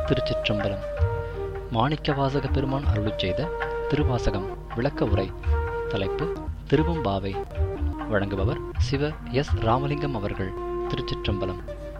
திருச்சிற்றம்பலம் மாணிக்கவாசக பெருமான் அருளிச் செய்த திருவாசகம் விளக்க உரை தலைப்பு திருவம்பாவை வழங்குபவர் சிவ எஸ் ராமலிங்கம் அவர்கள் திருச்சிற்றம்பலம்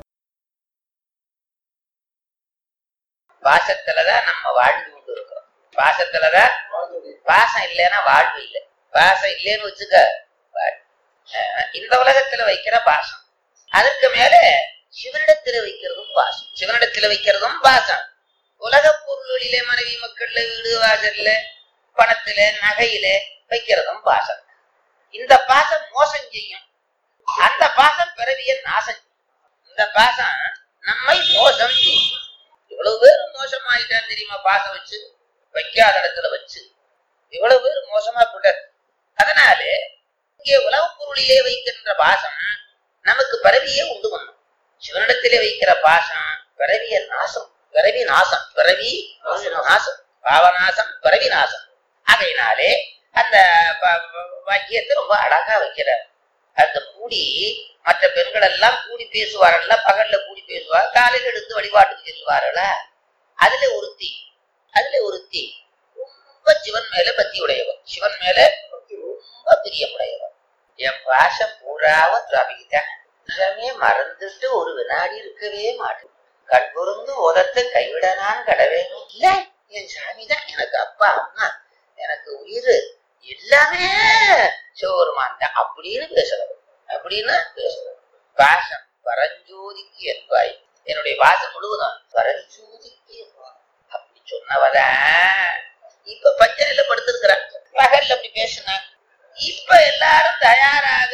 பாசத்துலதான் நம்ம வாழ்ந்து கொண்டு இருக்கிறோம் பாசத்துலதான் பாசம் இல்லைன்னா வாழ்வு இல்லை பாசம் இல்லைன்னு வச்சுக்க வாழ். அஹ் இந்த உலகத்துல வைக்கிற பாசம் அதுக்கு மேல சிவனிடத்துல வைக்கிறதும் பாசம் சிவனிடத்துல வைக்கிறதும் பாசம் உலக பொருள்களிலே மனைவி மக்கள்ல வீடு வாசல்ல பணத்துல நகையில வைக்கிறதும் பாசம் இந்த பாசம் மோசம் செய்யும் அந்த பாசம் பிறவிய நாசம் செய்யும். இந்த பாசம் நம்மை மோசம் செய்யும் இவ்வளவு பேர் மோசமாயிட்டான் தெரியுமா பாசம் வச்சு வைக்காத இடத்துல வச்சு இவ்வளவு பேர் மோசமா போட்டார் அதனால இங்கே உலக பொருளிலே வைக்கின்ற பாசம் நமக்கு பிறவியே உண்டு பண்ணும் சிவனிடத்திலே வைக்கிற பாசம் பிறவிய நாசம் பிறவி நாசம் பிறவி நாசம் பாவநாசம் பிறவி நாசம் அதையினாலே அந்த ப- ப- வாக்கியத்தை ரொம்ப அழகா வைக்கிறார் அந்த கூடி மற்ற பெண்கள் எல்லாம் கூடி பேசுவார்கள்ல பகல்ல கூடி பேசுவார் காலையில் எடுத்து வழிபாட்டுக்கு செல்வார்களா அதுல ஒருத்தி அதுல ஒருத்தி ரொம்ப சிவன் மேல பக்தி உடையவர் சிவன் மேல ரொம்ப பிரியமுடையவர் என் பாசம் பூராவும் சுவாமிக்குதான் எல்லாமே மறந்துட்டு ஒரு வினாடி இருக்கவே மாட்டேன் கண் பொருந்து உதத்தை கைவிட நான் கடவேணும் இல்ல என் சாமி தான் எனக்கு அப்பா அம்மா எனக்கு உயிர் எல்லாமே சிவபெருமான் தான் அப்படின்னு பேசுறவர் அப்படின்னு பேசுறவர் பாசம் பரஞ்சோதிக்கு என்பாய் என்னுடைய பாசம் முழுவதும் பரஞ்சோதிக்கு என்பாய் அப்படி சொன்னவதான் இப்ப பஞ்சனையில படுத்திருக்கிறான் பகல்ல அப்படி பேசினான் இப்ப எல்லாரும் தயாராக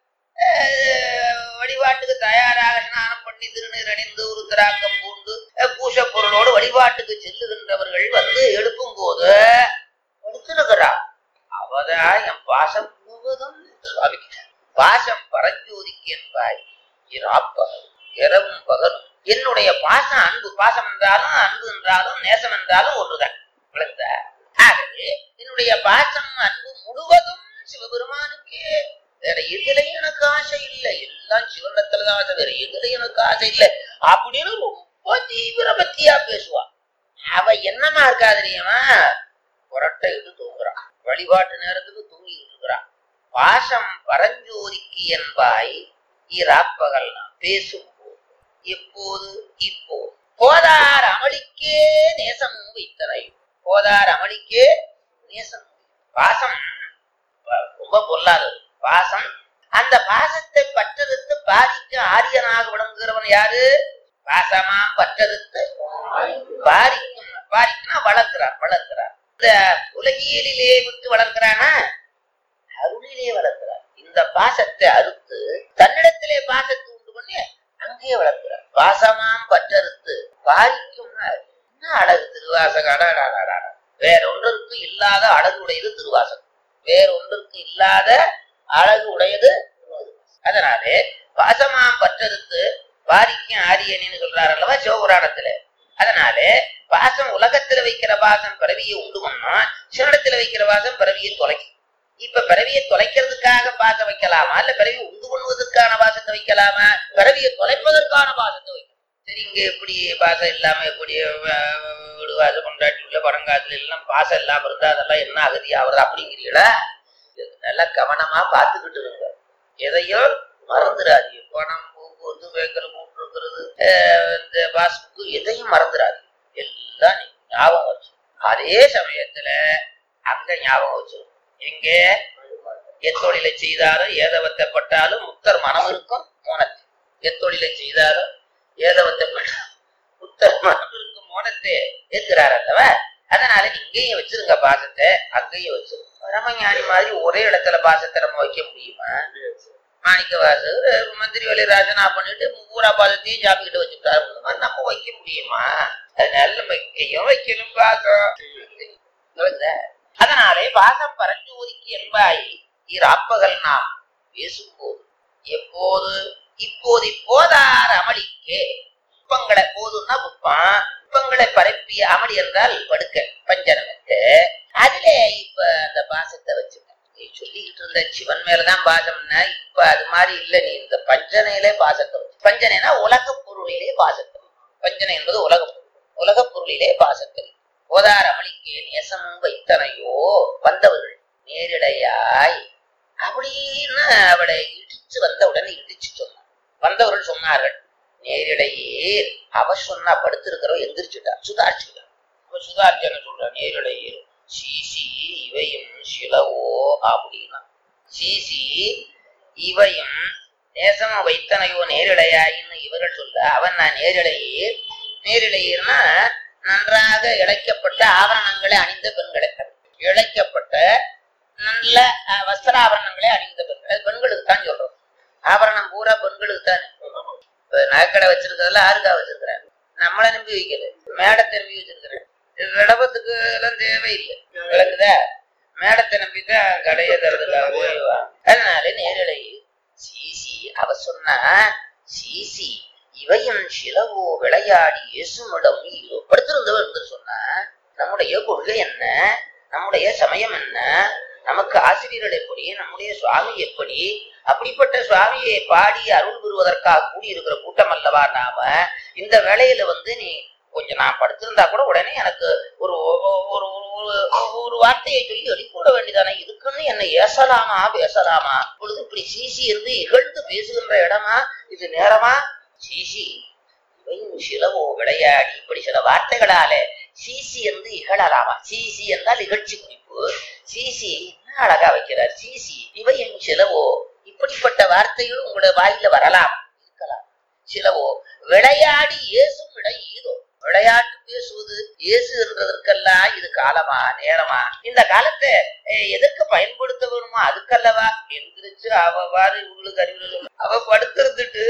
அஹ், வழிபாட்டுக்கு தயாராக ஸ்நானம் பண்ணி திருநீர் அணிந்து ஒரு திராக்கம் பூண்டு அஹ், பூச பொருளோடு வழிபாட்டுக்கு செல்லுகின்றவர்கள் வந்து எழுப்பும் போது படுத்திருக்கிறான் அவதான் என் பாசம் முழுவதும் சுவாமிக்கு பாசம் பரஞ்சோதிக்கு என்பாய் இராப்பகல் இரவும் பகலும் என்னுடைய பாசம் அன்பு பாசம் என்றாலும் அன்பு என்றாலும் நேசம் என்றாலும் ஒன்றுதான் விளங்குதா ஆகவே என்னுடைய பாசம் அன்பு முழுவதும் சிவபெருமானுக்கே வேற எதுலையும் எனக்கு ஆசை இல்லை எல்லாம் சிவனத்துலதான் ஆசை வேற எதுலையும் எனக்கு ஆசை இல்லை அப்படின்னு ரொம்ப தீவிர பக்தியா பேசுவான் அவ என்னமா இருக்கா தெரியுமா புரட்டை இட்டு தூங்குறான் வழிபாட்டு நேரத்துக்கு தூங்கிட்டு இருக்கிறான் பாசம் பரஞ்சோதிக்கு என்பாய் இராப்பகல் நாம் பேசும் போது எப்போது இப்போ போதார் அமளிக்கே நேசம் வைத்தனை போதார் அமளிக்கே நேசம் பாசம் ப- ரொம்ப பொல்லாதது பாசம் அந்த பாசத்தை பற்றறுத்து பாதிக்க ஆரியனாக விளங்குகிறவன் யாரு பாசமாம் பற்றறுத்து பாரிக்கும் பாரிக்குன்னா வளர்க்கிறான் வளர்க்கிறான் இந்த உலகியலிலே விட்டு வளர்க்கிறானா அருளிலே வளர்க்கிறார் இந்த பாசத்தை அறுத்து தன்னிடத்திலே பாசத்தை உண்டு பண்ணி அங்கேயே வளர்க்கிறார் பாசமாம் பற்றறுத்து பாரிக்கும் என்ன அழகு திருவாசகம் அடடடடடட. வேற ஒன்றுக்கு இல்லாத அழகு உடையது திருவாசகம் வேற ஒன்றுக்கு இல்லாத அழகு உடையது திருவாசகம். அதனாலே பாசமாம் பற்றறுத்து பாரிக்கும் ஆரியனின்னு சொல்றாரு அல்லவா சிவபுராணத்துல அதனாலே பாசம் உலகத்துல வைக்கிற பாசம் பிறவியை உண்டு பண்ணும் சிவனிடத்துல வைக்கிற பாசம் பிறவியை தொலைக்கும் இப்ப பிறவியை தொலைக்கிறதுக்காக பாசம் வைக்கலாமா இல்ல பிறவி உண்டு பண்ணுவதற்கான பாசத்தை வைக்கலாமா பிறவியை தொலைப்பதற்கான பாசத்தை வைக்கலாம் சரி இங்க எப்படி பாசம் இல்லாம எப்படி அஹ், வீடு வாசம் கொண்டாட்டி உள்ள படங்காத்துல எல்லாம் பாசம் இல்லாம இருந்தா அதெல்லாம் என்ன அகதி ஆகுறது அப்படிங்கிறீங்களா இது நல்லா கவனமா பார்த்துக்கிட்டு இருங்க எதையும் மறந்துடாதீங்க பணம் போக்குவரத்து வேக்கல் போட்டுருக்கிறது இந்த பாஸ்புக்கு எதையும் மறந்துடாதீங்க எல்லாம் நீங்க ஞாபகம் வச்சு அதே சமயத்துல அங்க ஞாபகம் வச்சு எங்கே எத்தொழிலை செய்தாலும் ஏதவத்தைப்பட்டாலும் முத்தர் மனம் இருக்கும் மோனத்தை எத்தொழிலை செய்தாலும் ஏதவத்தைப்பட்டாலும் முத்தர் மனம் இருக்கும் மோனத்தை ஏற்கிறார் அல்லவா அதனால நீ இங்கேயும் வச்சிருங்க பாசத்தை அங்கேயும் வச்சிருங்க பரமஞானி மாதிரி ஒரே இடத்துல பாசத்தை நம்ம வைக்க முடியுமா மாணிக்க வாசகர் மந்திரி வேலை ராஜனா பண்ணிட்டு பூரா பாசத்தையும் சாப்பிக்கிட்டு வச்சுட்டாரு இந்த மாதிரி நம்ம வைக்க முடியுமா அதனால நம்ம இங்கேயும் வைக்கணும் பாசம் புரியுதா? அதனாலே பாசம் பரஞ்சோதிக்கு என்பாய் இராப்பகல் நாம் பேசும்போது எப்போது இப்போது இப்போதார் அமளிக்கே புப்பங்களை போதுன்னா புப்பம் புப்பங்களை பரப்பிய அமளி என்றால் படுக்க பஞ்சனமெட்டு அதிலே இப்ப அந்த பாசத்தை வச்சுட்டேன் நீ சொல்லிக்கிட்டு இருந்த சிவன் மேலதான் பாசம்னா இப்ப அது மாதிரி இல்ல நீ இந்த பஞ்சனையிலே பாசத்தை வச்சு பஞ்சனைனா உலக பொருளிலே பாசத்தை வச்சு. பஞ்சனை என்பது உலக பொருள் உலக நூலிலே பாசத்தில் போதார் அமளிக்கே நேசம் வைத்தனையோ வந்தவர்கள் நேரிடையாய் அப்படின்னு அவளை இடிச்சு வந்த உடனே இடிச்சு சொன்னான் வந்தவர்கள் சொன்னார்கள் நேரிடையே அவ சொன்னா படுத்திருக்கிறவ எந்திரிச்சுட்டா சுதாரிச்சுட்டா அவ சுதாரிச்சன சொல்ற நேரிடையே சீசி இவையும் சிலவோ அப்படின்னா சீசி இவையும் நேசமா வைத்தனையோ நேரிடையாயின்னு இவர்கள் சொல்ல அவன் நான் நேரிடையே நேரிடையீர்னா நன்றாக இழைக்கப்பட்ட ஆபரணங்களை அணிந்த பெண்களை இழைக்கப்பட்ட நல்ல அஹ், வஸ்திராபரணங்களை அணிந்த பெண்கள் அது பெண்களுக்கு தான் சொல்றோம் ஆபரணம் பூரா பெண்களுக்கு தானே இப்ப நகைக்கடை வச்சிருக்கிறதுல ஆறுக்கா வச்சிருக்கிறேன் நம்மளை நம்பி வைக்கல மேடத்தை நம்பி வச்சிருக்கிறேன் விடபத்துக்கு எல்லாம் தேவையில்லை விளக்குதா மேடத்தை நம்பிதான் கடையை தரதுக்காக போயிடுவா அதனால நேரலை சீசி அவ சொன்னா சீசி இவையும் சிலவோ விளையாடி இயேசுமிடம் இதோ படுத்திருந்தவர் என்று சொன்னா நம்முடைய கொள்கை என்ன நம்முடைய சமயம் என்ன நமக்கு ஆசிரியர்கள் எப்படி நம்முடைய சுவாமி எப்படி அப்படிப்பட்ட சுவாமியை பாடி அருள் பெறுவதற்காக கூடியிருக்கிற கூட்டம் அல்லவா நாம இந்த வேளையில வந்து நீ கொஞ்சம் நான் படுத்திருந்தா கூட உடனே எனக்கு ஒரு ஒரு ஒரு ஒரு- ஒரு வார்த்தையை சொல்லி எழுப்பிவிட வேண்டியதானே இதுக்குன்னு என்னை ஏசலாமா பேசலாமா இப்பொழுது இப்படி சீசி இருந்து இகழ்ந்து பேசுகின்ற இடமா இது நேரமா சீசி இவையும் சிலவோ விளையாடி இப்படி சில வார்த்தைகளாலே சீசி என்று இகழலாமா சீசி என்றால் இகழ்ச்சி குறிப்பு சீசி என்ன அழகா வைக்கிறார் சீசி இவையும் சிலவோ இப்படிப்பட்ட வார்த்தைகள் உங்களோட வாயில வரலாம் இருக்கலாம் சிலவோ விளையாடி ஏசும் இடம் ஈதோ விளையாட்டு பேசுவது ஏசு என்றதற்கெல்லாம் இது காலமா நேரமா இந்த காலத்தை அஹ், எதற்கு பயன்படுத்த வேணுமோ அதுக்கல்லவா எந்திரிச்சு அவவாறு இவங்களுக்கு அறிவுரை சொல்ல அவ படுத்திருந்துட்டு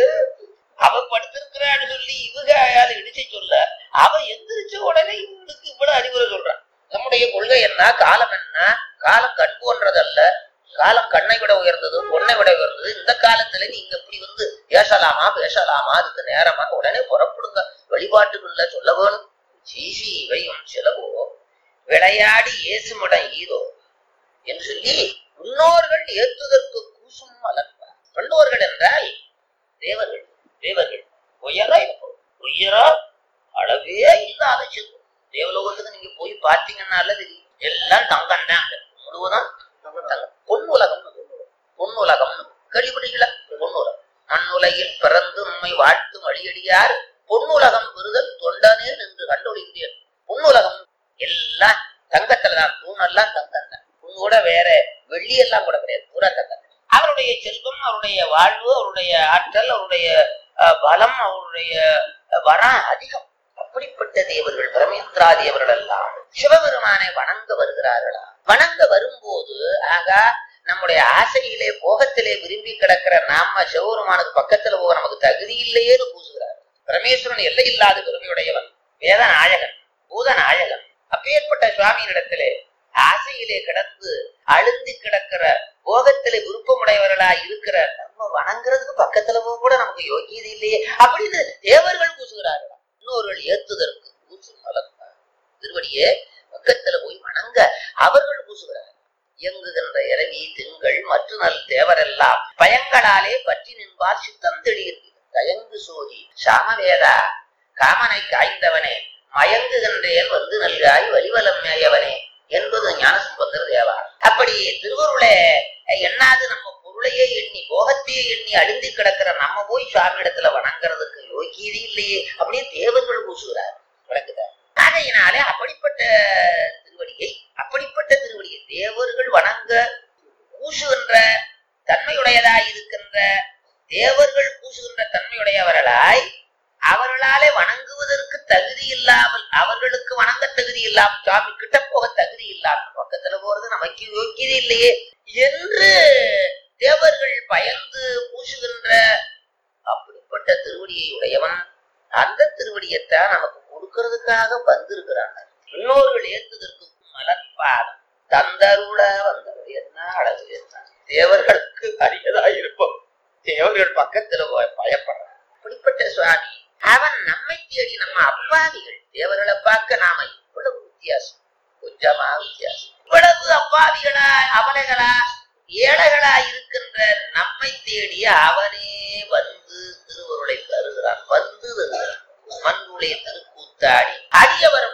அவ படுத்திருக்கிறான்னு சொல்லி இவங்க அயால இடிச்சு சொல்ல அவ எந்திரிச்ச உடனே இவங்களுக்கு இவ்வளவு அறிவுரை சொல்றான் நம்முடைய கொள்கை என்ன காலம் என்ன காலம் கண் போன்றதல்ல காலம் கண்ணை விட உயர்ந்தது பொண்ணை விட உயர்ந்தது இந்த காலத்துல நீங்க இப்படி வந்து பேசலாமா பேசலாமா அதுக்கு நேரமா உடனே புறப்படுங்க வழிபாட்டுக்குள்ள சொல்ல வேணும் சீசி இவையும் செலவோ விளையாடி ஏசுமிடம் ஈதோ என்று சொல்லி முன்னோர்கள் ஏத்துதற்கு கூசும் மலர்ந்தார் முன்னோர்கள் என்றால் தேவர்கள் தேவர்கள் உயரா இருக்கும் உயரா அளவே இல்லாத செல்வம் தேவலோகத்துக்கு நீங்க போய் பார்த்தீங்கன்னால தெரியும் எல்லாம் தங்கம் தான் அங்க. முழுவதும் தங்கம் பொன்னுலகம் பொன்னுலகம் கேள்விப்பட்டீங்களா பொன்னுலகம் மண்ணுலகில் பிறந்து உண்மை வாழ்த்தும் அடியடியார் பொன்னுலகம் விருதல் தொண்டனே நின்று கண்டொழிந்தேன் பொன்னுலகம் எல்லாம் தங்கத்துலதான் தூணெல்லாம் தங்கம் தான் தூண் கூட வேற வெள்ளி எல்லாம் கூட கிடையாது பூரா தங்கம் அவருடைய செல்வம் அவருடைய வாழ்வு அவருடைய ஆற்றல் அவருடைய அஹ், பலம் அவருடைய அஹ், வரம் அதிகம் அப்படிப்பட்ட தேவர்கள் பிரமேந்திரா தேவர்கள் எல்லாம் சிவபெருமானை வணங்க வருகிறார்களா வணங்க வரும்போது ஆகா நம்முடைய ஆசையிலே போகத்திலே விரும்பி கிடக்கிற நாம சிவபெருமானுக்கு பக்கத்துல போக நமக்கு தகுதி இல்லையேன்னு பூசுகிறார் பரமேஸ்வரன் எல்லை இல்லாத பெருமையுடையவன் வேத நாயகன் பூத நாயகன் அப்பேற்பட்ட சுவாமியினிடத்திலே ஆசையிலே கிடந்து அழுந்தி கிடக்கிற போகத்திலே விருப்பமுடையவர்களா இருக்கிற நம்ம வணங்குறதுக்கு பக்கத்துல போக கூட நமக்கு யோகியது இல்லையே அப்படின்னு தேவர்கள் பூசுகிறார்களா இன்னொருவர்கள் ஏத்துதற்கு பூசு மலர்ந்தார் திருவடியே பக்கத்துல போய் வணங்க அவர்கள் பூசுகிறார்கள் இயங்குகின்ற இரவி திங்கள் மற்ற நல் தேவரெல்லாம் பயங்களாலே பற்றி நின்பார் சித்தம் திடீர் தயங்கு சோதி சாமவேதா காமனை காய்ந்தவனே மயங்குகின்றேன் வந்து நல்காய் வலிவலம் மேயவனே என்பது ஞானசம்பந்தர் தேவா அப்படி திருவருளே எண்ணாது நம்ம பொருளையே எண்ணி போகத்தையே எண்ணி அழுந்தி கிடக்கிற நம்ம போய் சுவாமி இடத்துல வணங்குறதுக்கு யோகியது இல்லையே அப்படின்னு தேவர்கள் பூசுகிறார் விளக்குதா ஆகையினாலே அப்படிப்பட்ட திருவடியை அப்படிப்பட்ட திருவடியை தேவர்கள் வணங்க பூசுகின்ற தன்மையுடையதாய் இருக்கின்ற தேவர்கள் பூசுகின்ற தன்மையுடையவர்களாய் அவர்களாலே வணங்குவதற்கு தகுதி இல்லாமல் அவர்களுக்கு வணங்க தகுதி இல்லாமல் சுவாமி கிட்ட போக தகுதி இல்லாமல் பக்கத்துல போறது நமக்கு யோக்கியது இல்லையே என்று தேவர்கள் பயந்து பூசுகின்ற அப்படிப்பட்ட திருவடியை உடையவன் அந்த திருவடியைத்தான் நமக்கு கொடுக்கறதுக்காக வந்திருக்கிறாங்க இன்னொருகள் ஏத்துதற்கு மலர்பாதம் தந்தருள வந்தவர் என்ன அழகு என்ன தேவர்களுக்கு அரியதா இருப்போம் தேவர்கள் பக்கத்துல போய் பயப்படுறான் அப்படிப்பட்ட சுவாமி அவன் நம்மை தேடி நம்ம அப்பாவிகள் தேவர்களை பார்க்க நாம இவ்வளவு வித்தியாசம் கொஞ்சமா வித்தியாசம் இவ்வளவு அப்பாவிகளா அவலைகளா ஏழைகளா இருக்கின்ற நம்மை தேடி அவனே வந்து திருவருளை தருகிறான் வந்து தருகிறான் மண்ணுடைய திருக்கூத்தாடி அடியவர்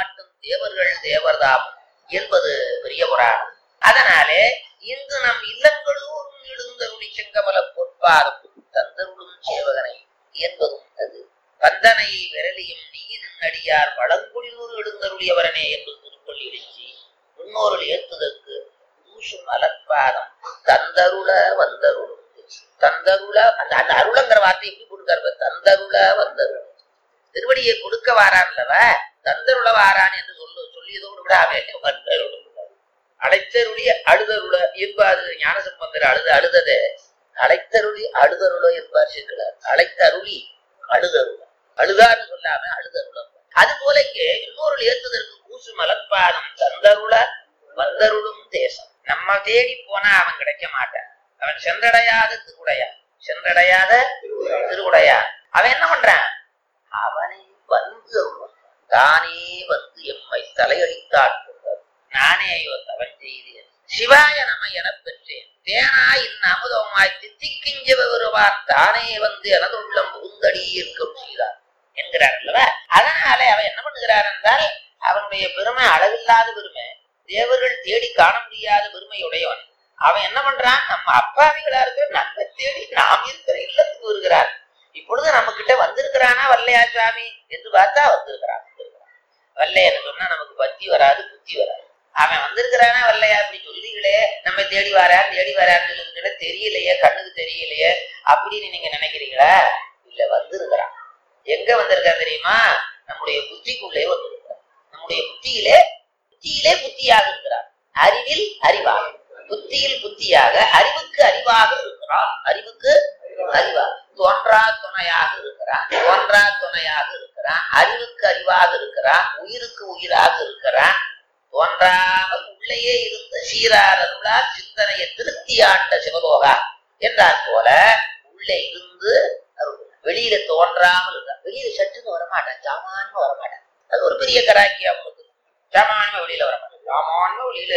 மாட்டும் தேவர்கள் தேவர்தாம் என்பது பெரிய புராணம் அதனாலே இங்கு நம் இல்லங்களூரும் எழுந்தருளி செங்கமல பொற்பாதம் தந்தருளும் சேவகனை என்பதும் அது பந்தனை விரலியும் நீயின் அடியார் வளங்குடிலூர் எழுந்தருளியவரனே என்று திருப்பள்ளி எழுச்சி முன்னோர்கள் ஏற்றுதற்கு ஊசும் மலர்பாதம் தந்தருள வந்தருளும் தந்தருள அந்த அந்த அருளங்கிற வார்த்தை எப்படி கொடுக்காரு தந்தருள வந்தருளும் திருவடியை கொடுக்க வாரான்லவ தந்தருள வாரான் என்று சொல்லு சொல்லியதோடு விடாமே வந்தருளும் அழைத்தருளி அழுதருள என்பார் ஞானசம்பந்தர் அழுத அழுதது அழைத்தருளி அழுதருள என்பார் சேர்க்கிறார் அழைத்தருளி அழுதருள அழுதான்னு சொல்லாம அழுதருளம் அது போல இங்கே இன்னொரு ஏத்துதற்கு கூசு மலர்பாதம் தந்தருள வந்தருளும் தேசம் நம்ம தேடி போனா அவன் கிடைக்க மாட்டான் அவன் சென்றடையாத திருவுடையா சென்றடையாத திருவுடையா அவன் என்ன பண்றான் அவனை வந்து அருள்வான். தானே வந்து எம்மை தலையளித்தாட்கொண்டார் நானே ஐயோ தவன் செய்தேன் சிவாய நம எனப் பெற்றேன் தேனா இன் அமுதமாய் தித்திக்கிஞ்ச வருவார் தானே வந்து எனது உள்ளம் புகுந்தடி இருக்கும் செய்தார் என்கிறார் அல்லவா அதனாலே அவன் என்ன பண்ணுகிறார் என்றால் அவனுடைய பெருமை அளவில்லாத பெருமை தேவர்கள் தேடி காண முடியாத பெருமையுடையவன் அவன் என்ன பண்றான் நம்ம அப்பாவிகளா இருக்கிற நம்ம தேடி நாம் இருக்கிற இல்லத்துக்கு வருகிறான் இப்பொழுது நம்ம கிட்ட வந்திருக்கிறானா வல்லையா சுவாமி என்று பார்த்தா வந்திருக்கிறான் வந்திருக்கிறான் வல்லையன்னு சொன்னா நமக்கு பத்தி வராது புத்தி வராது அவன் வந்திருக்கிறானா வல்லையா அப்படி சொல்றீங்களே நம்ம தேடி வரான் தேடி வரான்னு சொல்லுங்கிட்ட தெரியலையே கண்ணுக்கு தெரியலையே அப்படின்னு நீங்க நினைக்கிறீங்களா இல்ல வந்திருக்கிறான் எங்க வந்திருக்கான் தெரியுமா நம்முடைய புத்திக்குள்ளே வந்திருக்கிறான் நம்முடைய புத்தியிலே புத்தியிலே புத்தியாக இருக்கிறார் அறிவில் அறிவாக புத்தியில் புத்தியாக அறிவுக்கு அறிவாக இருக்கிறான் அறிவுக்கு அறிவாக தோன்றா துணையாக இருக்கிறான் தோன்றா துணையாக இருக்கிறான் அறிவுக்கு அறிவாக இருக்கிறான் உயிருக்கு உயிராக இருக்கிறான் தோன்றாமல் உள்ளேயே இருந்து சீராரருளால் சிந்தனையை திருப்தி ஆண்ட சிவலோகா என்றார் போல உள்ளே இருந்து அருள் வெளியில தோன்றாமல் இருக்கான் வெளியில சட்டுன்னு வரமாட்டான் சாமான்மா வரமாட்டான் அது ஒரு பெரிய கராக்கி அவங்களுக்கு சாமான்மா வெளியில வரமாட்டான் சாமான்மா வெளியில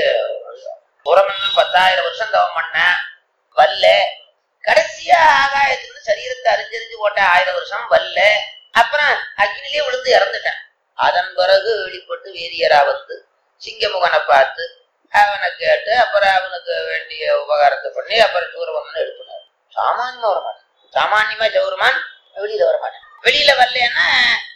புறமன் பத்தாயிரம் வருஷம் தவம் பண்ண வல்ல கடைசியா ஆகாயத்துல சரீரத்தை அறிஞ்சறிஞ்சு போட்ட ஆயிரம் வருஷம் வல்ல அப்புறம் அக்னிலேயே விழுந்து இறந்துட்டேன் அதன் பிறகு வெளிப்பட்டு வேதியரா வந்து சிங்கமுகனை பார்த்து அவனை கேட்டு அப்புறம் அவனுக்கு வேண்டிய உபகாரத்தை பண்ணி அப்புறம் சூரவமன் எழுப்பினார் சாமானியமா வரமாட்டேன் சாமானியமா சௌரமான் வெளியில வரமாட்டேன் வெளியில வரலன்னா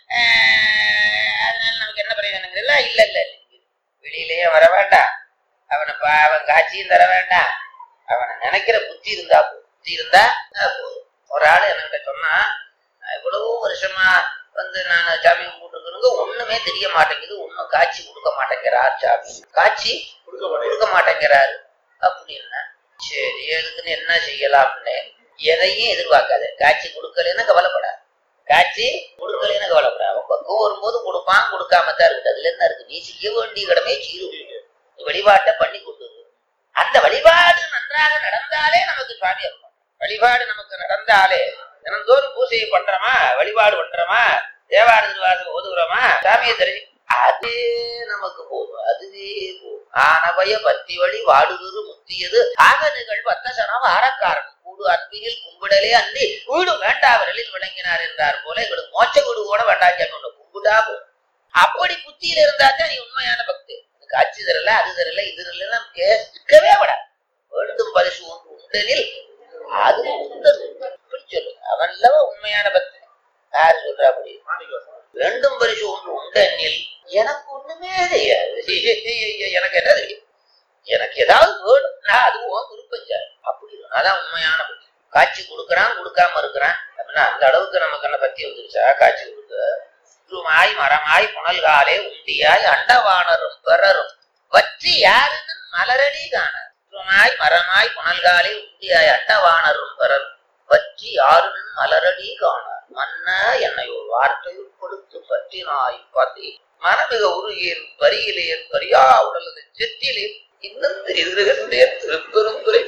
ஆஹ், அதனால நமக்கு என்ன பிரயோஜனங்கிறதுல இல்ல இல்ல இல்ல வெளியிலேயே வர வேண்டாம் அவனை பா- அவன் காட்சியும் தர வேண்டாம் அவனை நினைக்கிற புத்தி இருந்தா போதும். புத்தி இருந்தா அஹ், போதும் ஒரு ஆளு என்கிட்ட சொன்னா "நான் இவ்வளவு வருஷமா வந்து நான் சாமி கும்பிட்டுருக்கணுங்க ஒண்ணுமே தெரிய மாட்டேங்குது ஒண்ணும் காட்சி கொடுக்க மாட்டேங்கிறார் சாமி காட்சி கொடுக்க மாட்டேங்கிறாரு அப்படின்னா சரி அதுக்குன்னு என்ன செய்யலாம்னு எதையும் எதிர்பார்க்காத காட்சி கொடுக்கலன்னு கவலைப்படாது காட்சி கொடுக்கலன்னு கவலைப்படாது அவன் பக்கம் வரும்போது கொடுப்பான் கொடுக்காம தான் இருக்குது அதுல என்ன இருக்கு நீ செய்ய வேண்டிய கடமை சீரு வழிபாட்டை பண்ணி கொண்டு வரு. அந்த வழிபாடு நன்றாக நடந்தாலே நமக்கு சுவாமி அருள் வழிபாடு நமக்கு நடந்தாலே தினந்தோறும் பூஜையை பண்றோமா வழிபாடு பண்றோமா தேவார திருவாசகம் ஓதுகிறோமா சாமியை தெரிஞ்சு அதே நமக்கு போதும் அதுவே போதும் ஆனபய பத்தி வழி வாடுகுரு முத்தியது ஆக நிகழ் பத்தசனம் ஆரக்காரன் கூடு அன்பினில் கும்பிடலே அன்றி வீடு வேண்டாவரலில் விளங்கினார் என்றார் போல எங்களுக்கு மோட்ச வீடு கூட வேண்டாம் சாமி உன்னை கும்பிட்டா போதும் அப்படி புத்தியில இருந்தா தான் நீ உண்மையான பக்தி எனக்கு காட்சி தரல அது தரல இது தரல கேட்கவே விடாது வேண்டும் பரிசு ஒன்று உண்டனில் அது உண்டது இப்படி சொல்லு அவன் அல்லவா உண்மையான பக்தி யாரு சொல்றா அப்படி வேண்டும் பரிசு ஒன்று உண்டெனில் எனக்கு ஒண்ணுமே தெரியாது எனக்கு என்ன தெரியும் எனக்கு ஏதாவது வேணும் நான் அதுவும் விருப்பம் சார் அப்படி இல்லை. அதான் உண்மையான பக்தி காட்சி கொடுக்கறான் கொடுக்காம இருக்கிறான் அப்படின்னா அந்த அளவுக்கு நமக்கு என்ன பத்தி வந்துருச்சா காட்சி கொடுக்க உருமாய் மரமாய் புனல்காலே உண்டியாய் அண்டவானரும் பிறரும் வற்றி யாருன்னு மலரடி காண உருமாய் மரமாய் புனல்காலே உண்டியாய் அண்டவானரும் பிறரும் வற்றி யாருன்னு மலரடி காணார் மன்ன என்னை ஒரு வார்த்தையில் கொடுத்து பற்றினாய் பதி மனமிக உருகேன் பரியிலேன் பரியா உடலது செத்திலேன் இன்னும் தெரிந்திருக்கின்றேன் திருப்பெருந்துரை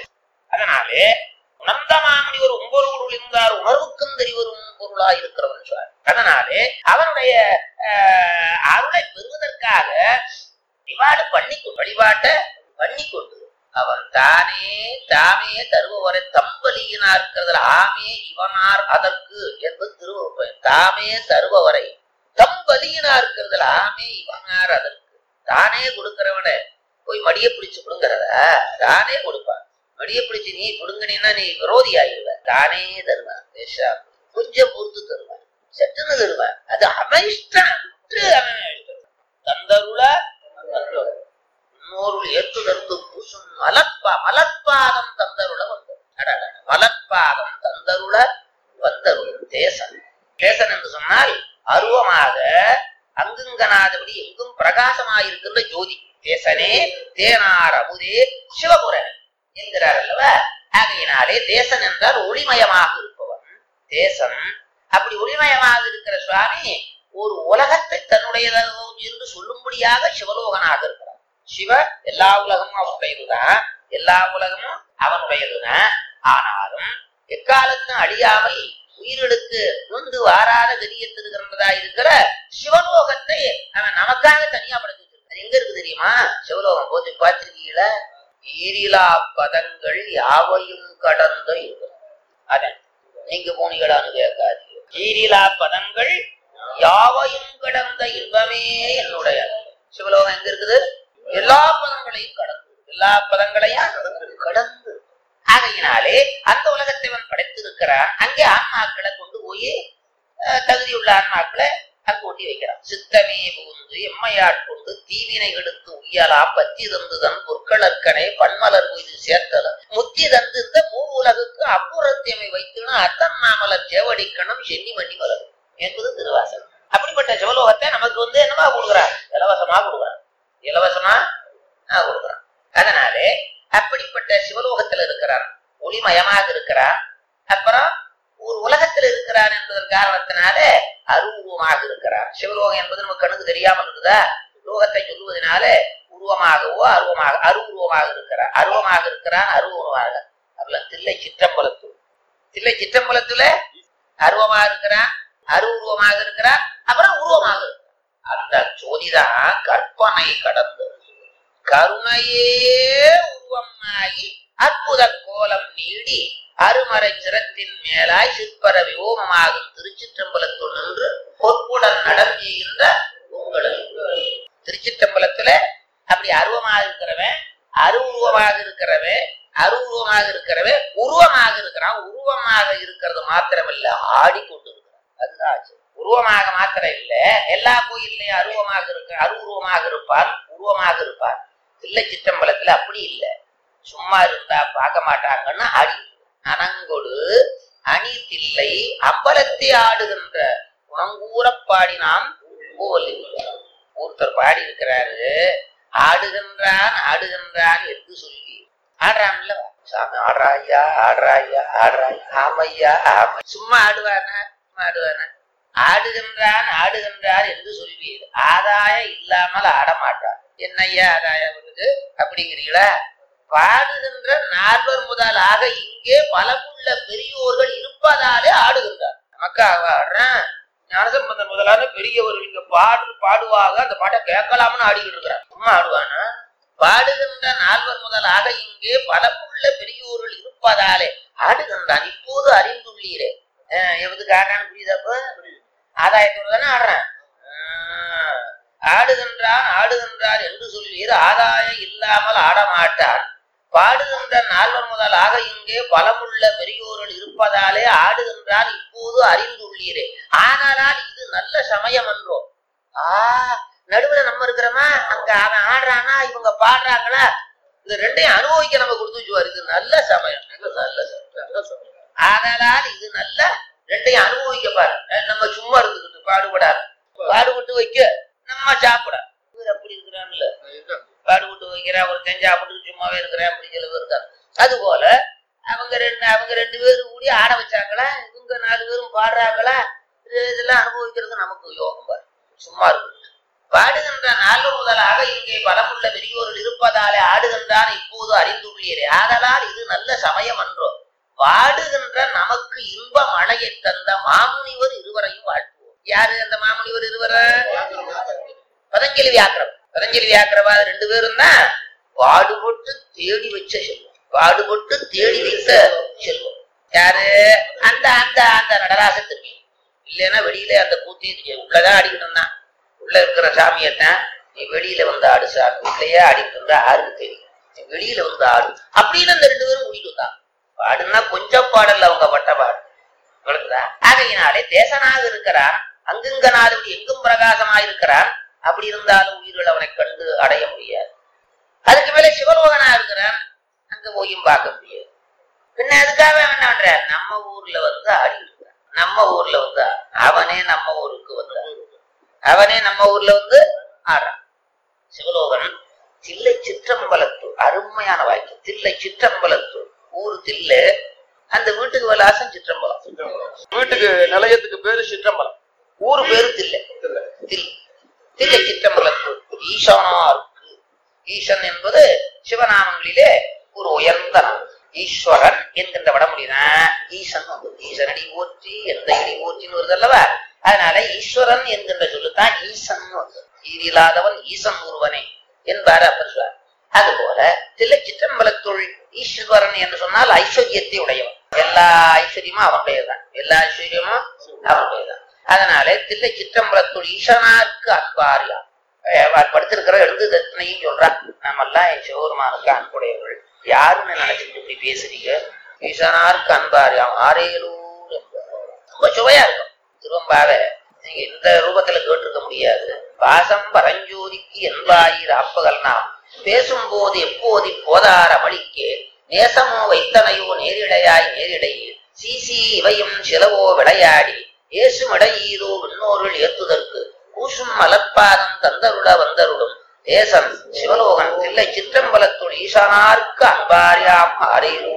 அதனாலே உணர்ந்த மாமணி ஒரு உம்பொருள் இருந்தார் உணர்வுக்கும் தெரிவரும் பொருளாய் இருக்கிறவன் சொன்னார் அதனாலே அவனுடைய ஆஹ், அருளை பெறுவதற்காக வழிபாடு பண்ணி வழிபாட்டை பண்ணி கொண்டு அவன் தானே தாமே தருபவரை தம்பலியினார் இருக்கிறதுல ஆமே இவனார் அதற்கு என்பது திருவருப்பயன் தாமே தருபவரை தம்ப பலியினா இருக்கிறதுல ஆமே இவனார் அதற்கு தானே கொடுக்கிறவன போய் மடிய பிடிச்சு கொடுங்கறதா தானே கொடுப்பான் மடிய பிடிச்சு நீ கொடுங்கனீன்னா நீ விரோதி ஆயிடுவ தானே தருவான் பேஷா கொஞ்சம் பொறுத்து தருவான் சட்டுன்னு தருவான் அது அவன் இஷ்டம் விட்டு அவன் இஷ்டம் தந்தருள தந்தருள. இன்னொரு ஏற்றுதற்கு பூசும் மலப்பா மலப்பாதம் தந்தருள வந்தது அடடட. மலப்பாதம் தந்தருள வந்தருள் தேசன் தேசன் என்று சொன்னால் அருவமாக அங்குங்கனாதபடி எங்கும் பிரகாசமாயிருக்கின்ற ஜோதி தேசனே தேனார் அமுதே சிவபுரன் என்கிறார் அல்லவா ஆகையினாலே தேசன் என்றால் ஒளிமயமாக இருப்பவன் தேசன் அப்படி ஒளிமயமாக இருக்கிற சுவாமி ஒரு உலகத்தை தன்னுடையதாக என்று சொல்லும்படியாக சிவலோகனாக இருக்கிறார் சிவ எல்லா உலகமும் அவனுடையதுதான் எல்லா உலகமும் அவனுடையதுதான் ஆனாலும் எக்காலத்தும் அழியாமல் உயிர்களுக்கு நொந்து வாராத கதியத்திருக்கிறதா இருக்கிற சிவலோகத்தை அவன் நமக்காக தனியா படைச்சு வச்சிருக்கான் அது எங்க இருக்கு தெரியுமா சிவலோகம் போச்சு பார்த்திருக்கீங்களா ஈரிலா பதங்கள் யாவையும் கடந்த இருக்கும் அதான் நீங்க போனீங்களான்னு கேட்காதீங்க ஈரிலா பதங்கள் யாவையும் கடந்த இன்பமே என்னுடைய சிவலோகம் எங்க இருக்குது எல்லா பதங்களையும் கடந்து எல்லா பதங்களையும் கடந்து ஆகையினாலே அந்த உலகத்தை அவன் படைத்திருக்கிறான் அங்கே ஆன்மாக்களை கொண்டு போய் அஹ், தகுதியுள்ள ஆன்மாக்களை அங்கு கொண்டு வைக்கிறான் சித்தமே புகுந்து எம்மையாட்கொண்டு தீவினை எடுத்து உய்யலாம் பத்தி தந்துதன் பொற்களற்கனை பன்மலர் மீது சேர்த்தல முத்தி தந்து இந்த மூ உலகுக்கு அப்புறத்தியமை வைத்துனா அத்தன் மாமலர் சேவடிக்கணும் சென்னி மண்ணி மலர் என்பது திருவாசகம் அப்படிப்பட்ட சிவலோகத்தை நமக்கு வந்து என்னமா கொடுக்குறான் இலவசமா கொடுக்குறான் இலவசமா ஆஹ் கொடுக்குறான் அதனாலே அப்படிப்பட்ட சிவலோகத்துல இருக்கிறான் ஒளிமயமாக இருக்கிறான் அப்புறம் ஒரு உலகத்துல இருக்கிறான் என்பதன் காரணத்தினால அருவமாக இருக்கிறான் சிவலோகம் என்பது நமக்கு கண்ணுக்கு தெரியாமல் இருக்குதா லோகத்தை சொல்லுவதனால உருவமாகவோ அருவமாக அருவுருவமாக இருக்கிறான் அருவமாக இருக்கிறான் அருவுருவமாக அதுல தில்லை சிற்றம்பலத்தூர் தில்லை சிற்றம்பலத்துல அருவமாக இருக்கிறான் அருவுருவமாக இருக்கிறான் அப்புறம் உருவமாக இருக்கிறான் அந்த ஜோதிதான் கற்பனை கடந்தது கருணையே உருவமாகி அற்புத கோலம் நீடி அருமறை சிரத்தின் மேலாய் சிற்பர விவோமமாகும் திருச்சிற்றம்பலத்துள் நின்று பொற்புடன் நடந்துகின்ற உங்களுக்கு திருச்சிற்றம்பலத்துல அப்படி அருவமாக இருக்கிறவன் அருவுருவமாக இருக்கிறவன் அருவுருவமாக இருக்கிறவன் உருவமாக இருக்கிறான் உருவமாக இருக்கிறது மாத்திரமில்ல ஆடிக்கொண்டு இருக்கிறான் அதுதான் ஆச்சரியம். உருவமாக மாத்திரம் இல்ல எல்லா கோயில்லையும் அருவமாக இருக்க அருவுருவமாக இருப்பான் உருவமாக இருப்பான் தில்லை சிற்றம்பலத்துல அப்படி இல்ல சும்மா இருந்தா பார்க்க மாட்டாங்கன்னு ஆடி அனங்கொடு அணி தில்லை அம்பலத்தை ஆடுகின்ற உணங்கூற பாடினான் கோவலி ஒருத்தர் பாடி இருக்கிறாரு ஆடுகின்றான் ஆடுகின்றான் என்று சொல்லி ஆடுறான்ல சாமி ஆடுறாய்யா ஆடுறாய்யா ஆடுறாய்யா ஆமையா ஆமை சும்மா ஆடுவானா சும்மா ஆடுவானா ஆடுகின்றான் ஆடுகின்றான் என்று சொல்வீர் ஆதாயம் இல்லாமல் ஆடமாட்டான் என்னய்யா ஆதாயம் வருது அப்படிங்கிறீங்களா பாடுகின்ற நால்வர் முதலாக இங்கே பலமுள்ள பெரியோர்கள் இருப்பதாலே ஆடுகின்றார் நமக்காக ஆடுறேன் ஞானசம்பந்தன் முதலான பெரியவர்கள் இங்க பாடு பாடுவாங்க அந்த பாட்டை கேட்கலாம்னு ஆடிக்கிட்டு இருக்கிறான் சும்மா ஆடுவானா பாடுகின்ற நால்வர் முதலாக இங்கே பலமுள்ள பெரியோர்கள் இருப்பதாலே ஆடுகின்றான் இப்போது அறிந்துள்ளீரே அஹ் எதுக்கு ஆடுறான்னு புரியுதாப்ப ஆதாயத்தோடு தானே ஆடுறான் ஆஹ் ஆடுகின்றான் ஆடுகின்றார் என்று சொல்வீர் ஆதாயம் இல்லாமல் ஆடமாட்டான் பாடுகின்ற நால்வர் முதலாக இங்கே பலமுள்ள பெரியோர்கள் இருப்பதாலே ஆடுகின்றான் இப்போது அறிந்துள்ளீரே ஆனாலால் இது நல்ல சமயம் என்றோ ஆ நடுவுல நம்ம இருக்கிறோமா அங்க அவன் ஆடுறானா இவங்க பாடுறாங்களா இது ரெண்டையும் அனுபவிக்க நம்ம கொடுத்து வச்சுவார் இது நல்ல சமயம் நல்ல சமயம் ஆதலால் இது நல்ல ரெண்டையும் அனுபவிக்க பாரு அஹ் நம்ம சும்மா இருந்துக்கிட்டு பாடுபடாது பாடுபட்டு வைக்க நம்ம சாப்பிட இவர் அப்படி இருக்கிறான்ல பாடுபட்டு வைக்கிறேன் ஒருத்தன் சாப்பிட்டு சும்மாவே இருக்கிறேன் அப்படி சில பேர் இருக்காங்க அது போல அவங்க ரெண்டு அவங்க ரெண்டு பேரும் கூடி ஆட வச்சாங்களா இவங்க நாலு பேரும் பாடுறாங்களா இது- இதெல்லாம் அனுபவிக்கிறது நமக்கு யோகம் பாரு சும்மா இருக்கு பாடுகின்ற நாள் முதலாக இங்கே பலமுள்ள பெரியோர்கள் இருப்பதாலே ஆடுகின்றான் இப்போது அறிந்துள்ளீரே ஆதலால் இது நல்ல சமயம் என்றோ பாடுகின்ற நமக்கு இன்ப மழையை தந்த மாமுனிவர் இருவரையும் வாழ்த்துவோம் யாரு அந்த மாமுனிவர் இருவர பதஞ்சலி வியாக்கிரம் பதஞ்சலி வியாக்கிரவாத ரெண்டு பேரும் தான் பாடுபட்டு தேடி வச்ச செல்வம் பாடுபட்டு தேடி வைத்த செல்வம் யாரு அந்த அந்த அந்த நடராச திரும்பி இல்லைன்னா வெளியில அந்த கூத்தி உள்ளதான் ஆடிக்கிட்டு இருந்தான் உள்ள இருக்கிற சாமியத்தான் நீ வெளியில வந்து ஆடு சாமி உள்ளேயே ஆடிட்டு இருந்தா ஆருக்கு தெரியும் நீ வெளியில வந்து ஆடு அப்படின்னு அந்த ரெண்டு பேரும் கூட்டிட்டு வந்தாங்க பாடுன்னா கொஞ்சம் பாடல்ல அவங்க பட்ட பாடு விளங்குதா ஆகையினாலே தேசனாக இருக்கிறான் அங்குங்க நாடு எங்கும் பிரகாசமா இருக்கிறான் அப்படி இருந்தாலும் உயிர்கள் அவனை கண்டு அடைய முடியாது அதுக்கு மேல சிவலோகனா இருக்கிறான் அங்க போயும் பார்க்க முடியாது பின்ன அதுக்காக அவன் என்ன பண்றான் நம்ம ஊர்ல வந்து ஆடி இருக்கிறான் நம்ம ஊர்ல வந்து ஆடு. அவனே நம்ம ஊருக்கு வந்து அவனே நம்ம ஊர்ல வந்து ஆடுறான் சிவலோகன் தில்லை சிற்றம்பலத்தூர் அருமையான வாக்கியம் தில்லை சிற்றம்பலத்தூர் ஊர் தில்லை அந்த வீட்டுக்கு விலாசம் சிற்றம்பலம் வீட்டுக்கு நிலையத்துக்கு பேரு சிற்றம்பலம் ஊர் பேரு தில்லை தில் தில்லை சிற்றம்பலத்தூர் ஈசானாருக்கு ஈசன் என்பது சிவநாமங்களிலே ஒரு உயர்ந்த நாமம் ஈஸ்வரன் என்கின்ற வடமொழிதான் ஈசன் வந்தது ஈசனடி போற்றி எந்த இடி போற்றின்னு வருது அல்லவா அதனால ஈஸ்வரன் என்கின்ற சொல்லுதான் ஈசன் வந்தது ஈரில்லாதவன் ஈசன் ஒருவனே என்பார் அப்பர் சுவாமி அதுபோல தில்லை சிற்றம்பலத்துள் ஈஸ்வரன் என்று சொன்னால் ஐஸ்வர்யத்தை உடையவன் எல்லா ஐஸ்வர்யமும் அவனுடையதுதான் எல்லா ஐஸ்வர்யமும் அவனுடையதுதான் அதனாலே தில்லை சிற்றம்பலத்துள் ஈசனாருக்கு அன்பாரியா படுத்திருக்கிற எழுந்து தட்சணையும் சொல்றான் நம்மெல்லாம் என் சிவபெருமானுக்கு அன்புடையவர்கள் யாருன்னு நினைச்சிட்டு இப்படி பேசுறீங்க ஈசனாருக்கு அன்பாரியாம் ஆரேலூர் என்பார். ரொம்ப சுவையா இருக்கும் திருவம்பாவை நீங்க இந்த ரூபத்துல கேட்டிருக்க முடியாது பாசம் பரஞ்சோதிக்கு என்பாயிர் ஆப்பகல் நாம் பேசும்போது எப்போது போதார் அமளிக்கே நேசமோ வைத்தனையோ நேரிடையாய் நேரிடையில் சீசி இவையும் சிலவோ விளையாடி ஏசுமிடையீதோ விண்ணோருள் ஏத்துதற்கு கூசும் மலர்பாதம் தந்தருள வந்தருளும் தேசன் சிவலோகன் தில்லை சிற்றம்பலத்துள் ஈசானாருக்கு அன்பாரியாம் ஆரேலூர்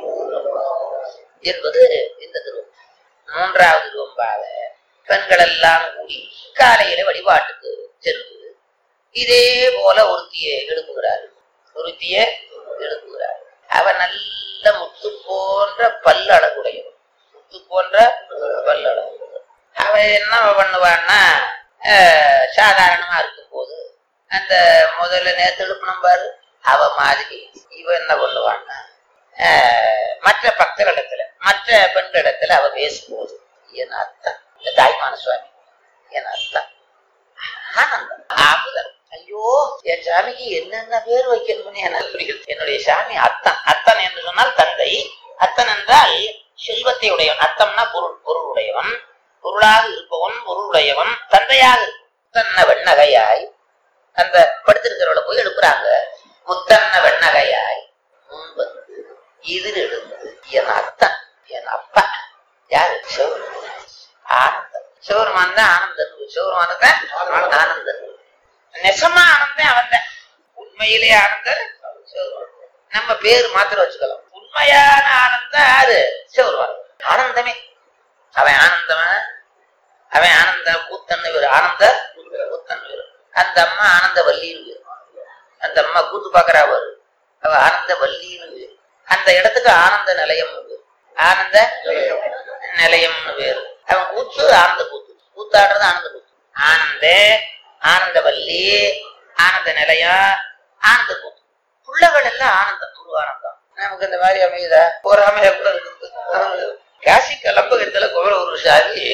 என்பது இந்த திருவம் மூன்றாவது திருவம்பாக பெண்கள் எல்லாம் கூடி காலையில வழிபாட்டுக்கு சென்று இதே போல ஒருத்தியை எழுப்புகிறார் ஒருத்திய எழுப்புகிறார் அவன் நல்ல முத்து போன்ற பல்லழகுடையவன் முத்து போன்ற பல்லழகு அவன் என்ன பண்ணுவான்னா அஹ், சாதாரணமா இருக்கும் போது அந்த முதல்ல நேத்து எழுப்பணும் பாரு அவ மாதிரி இவன் என்ன பண்ணுவான்னா அஹ், மற்ற பக்தர்களிடத்துல மற்ற பெண்களிடத்துல அவ பேசும்போது என் அத்தான் இந்த தாய்மான சுவாமி என் அத்தான் ஆனந்தம் அமுதம் ஐயோ என் சாமிக்கு என்னென்ன பேர் வைக்கணும்னு எனக்கு புரியுது என்னுடைய சாமி அத்தன் அத்தன் என்று சொன்னால் தந்தை அத்தன் என்றால் செல்வத்தை உடையவன் அத்தம்னா பொருள் பொருள் உடையவன் பொருளாக இருப்பவன் பொருள் உடையவன் தந்தையாக இருப்பவன் முத்தன்ன வெண்ணகையாய் அந்த படுத்திருக்கிறவளை போய் எழுப்புறாங்க முத்தன்ன வெண்ணகையாய் முன்பு இதில் எழுந்தது என் அத்தன் என் அப்பா யாரு சிவபெருமான். ஆனந்தம் சிவபெருமான் தான் ஆனந்தன் சிவபெருமான் தான் ஆனந்தன் நெசமா ஆனந்தம் அவன் தான் உண்மையிலே ஆனந்தர் சிவபெருமான் நம்ம பேர் மாத்திரம் வச்சுக்கலாம் உண்மையான ஆனந்தம் யாரு சிவபெருமான் ஆனந்தமே அவன் ஆனந்தவன் அவன் ஆனந்த கூத்தன் இவர் ஆனந்த கூத்தன் இவர் அந்த அம்மா ஆனந்த வள்ளின்னு பேரு. அந்த அம்மா கூத்து பாக்குறா அவரு அவ ஆனந்த வள்ளின்னு பேரு. அந்த இடத்துக்கு ஆனந்த நிலையம் ஆனந்த நிலையம்னு பேரு அவன் கூத்து ஆனந்த கூத்து கூத்தாடுறது ஆனந்த கூத்து ஆனந்த ஆனந்தவல்லி ஆனந்த நிலையம் ஆனந்த கூத்து புள்ளகள் எல்லாம் ஆனந்தம் குரு ஆனந்தம் நமக்கு இந்த மாதிரி அமையுதா போராமையா கூட இருக்குது காசி கலம்பகத்துல குமரகுரு சாமி